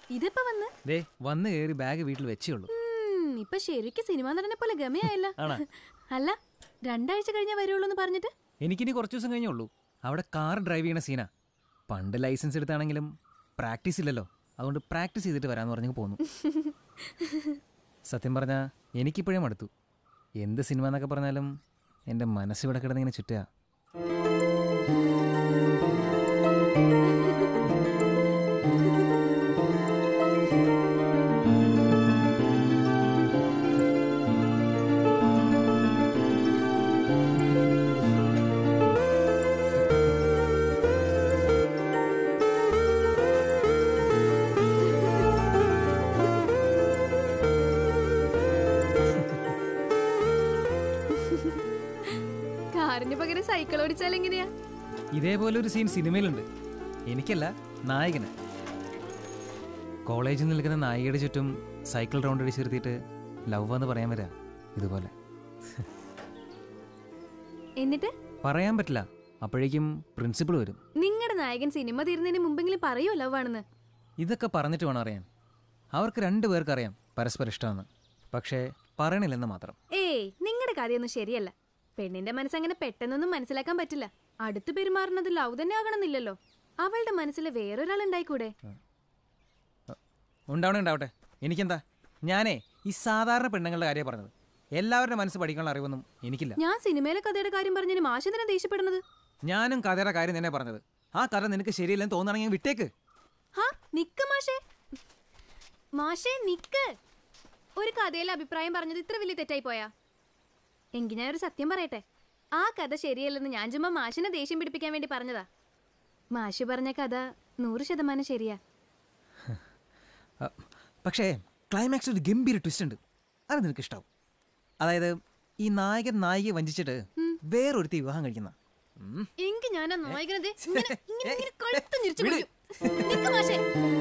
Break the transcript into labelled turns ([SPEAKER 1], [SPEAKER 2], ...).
[SPEAKER 1] ഇതിപ്പോ വന്ന്
[SPEAKER 2] ദേ വന്ന് കയറി ബാഗ് വീട്ടിൽ വെച്ചേ ഉള്ളൂ
[SPEAKER 1] ഉം, ഇപ്പൊ ശരിക്കും സിനിമാ നടനെ പോലെ ഗമയായല്ല
[SPEAKER 2] ആണോ?
[SPEAKER 1] അല്ല രണ്ടാഴ്ച കഴിഞ്ഞാ വരുള്ളൂ എന്ന് പറഞ്ഞിട്ട്
[SPEAKER 2] എനിക്കിനി കുറച്ച് ദിവസം കഴിഞ്ഞേ ഉള്ളൂ അവിടെ കാർ ഡ്രൈവ് ചെയ്യണ സീനാ പണ്ട് ലൈസൻസ് എടുത്താണെങ്കിലും പ്രാക്ടീസ് ഇല്ലല്ലോ അതുകൊണ്ട് പ്രാക്ടീസ് ചെയ്തിട്ട് വരാമെന്ന് പറഞ്ഞു പോന്നു സത്യം പറഞ്ഞാൽ എനിക്കിപ്പോഴും അടുത്തു എന്ത് സിനിമ എന്നൊക്കെ പറഞ്ഞാലും എൻ്റെ മനസ്സിവിടെ കിടന്നിങ്ങനെ ചുറ്റുക
[SPEAKER 1] കാറിന് പകരം സൈക്കിൾ ഓടിച്ചാൽ എങ്ങനെയാ
[SPEAKER 2] ഇതേപോലെ ഒരു സീൻ സിനിമയിലുണ്ട് എനിക്കല്ല നായകന് കോളേജിൽ നിൽക്കുന്ന നായികയുടെ ചുറ്റും സൈക്കിൾ റൗണ്ട് അടിച്ച് നിർത്തിയിട്ട് ലവ് എന്ന് പറയാൻ വരാ ഇതുപോലെ
[SPEAKER 1] എന്നിട്ട്
[SPEAKER 2] പറയാൻ പറ്റില്ല അപ്പോഴേക്കും പ്രിൻസിപ്പൾ വരും
[SPEAKER 1] നിങ്ങളുടെ നായകൻ സിനിമ തീരുന്നതിന് മുമ്പെങ്കിലും പറയോ ലവ് ആണെന്ന്
[SPEAKER 2] ഇതൊക്കെ പറഞ്ഞിട്ട് വേണം അറിയാൻ അവർക്ക് രണ്ടു പേർക്ക് അറിയാം പരസ്പരം ഇഷ്ടമെന്ന് പക്ഷേ പറയണില്ലെന്ന് മാത്രം
[SPEAKER 1] ഏയ് നിങ്ങളുടെ കഥയൊന്നും ശരിയല്ല പെണ്ണിന്റെ മനസ്സ് അങ്ങനെ പെട്ടെന്നൊന്നും മനസ്സിലാക്കാൻ പറ്റില്ല അടുത്ത് പെരുമാറുന്നത് ലവ് തന്നെ ആകണമെന്നില്ലല്ലോ അവളുടെ മനസ്സിൽ വേറൊരാൾ ഉണ്ടായിക്കൂടെ
[SPEAKER 2] ഉണ്ടാവണേ ഉണ്ടാവട്ടെ എനിക്കെന്താ ഞാനേ ഈ സാധാരണ പെണ്ണുങ്ങളുടെ കാര്യം പറഞ്ഞത് എല്ലാവരുടെ മനസ്സ് പഠിക്കാനുള്ള അറിവൊന്നും എനിക്കില്ല
[SPEAKER 1] ഞാൻ സിനിമയിലെ കഥയുടെ കാര്യം പറഞ്ഞതിന് മാഷ് എന്തിനാ ദേഷ്യപ്പെടുന്നത്
[SPEAKER 2] ഞാനും കഥയുടെ കാര്യം തന്നെ പറഞ്ഞത് ആ കഥ നിനക്ക് ശരിയല്ലെന്ന് തോന്നുകയാണെങ്കിൽ വിട്ടേക്ക്
[SPEAKER 1] ഹാ നിക്ക് മാഷേ മാഷേ നിക്ക് ഒരു കഥയിലെ അഭിപ്രായം പറഞ്ഞത് ഇത്ര വലിയ തെറ്റായി പോയാ എങ്കിൽ ഞാൻ ഒരു സത്യം പറയട്ടെ ആ കഥ ശരിയല്ലെന്ന് ഞാൻ ചുമ്മാ മാഷിനെ ദേഷ്യം പിടിപ്പിക്കാൻ വേണ്ടി പറഞ്ഞതാ മാഷ് പറഞ്ഞ കഥ നൂറ് ശതമാനം ശരിയാ
[SPEAKER 2] അ, പക്ഷേ ക്ലൈമാക്സ് ഒരു ഗംഭീര ട്വിസ്റ്റ് ഉണ്ട് അത് നിനക്ക് ഇഷ്ടാവും അതായത് ഈ നായകൻ നായികയെ വഞ്ചിച്ചിട്ട് വേറൊരുത്തി വിവാഹം കഴിക്കുന്ന ഉം.
[SPEAKER 1] എങ്കിൽ ഞാൻ ആ നായകനെ ദേ ഇങ്ങനെ- ഇങ്ങനെ- ഇങ്ങനെ കഴുത്ത് ഞെരിച്ച് കൊല്ലും. നിക്ക് മാഷേ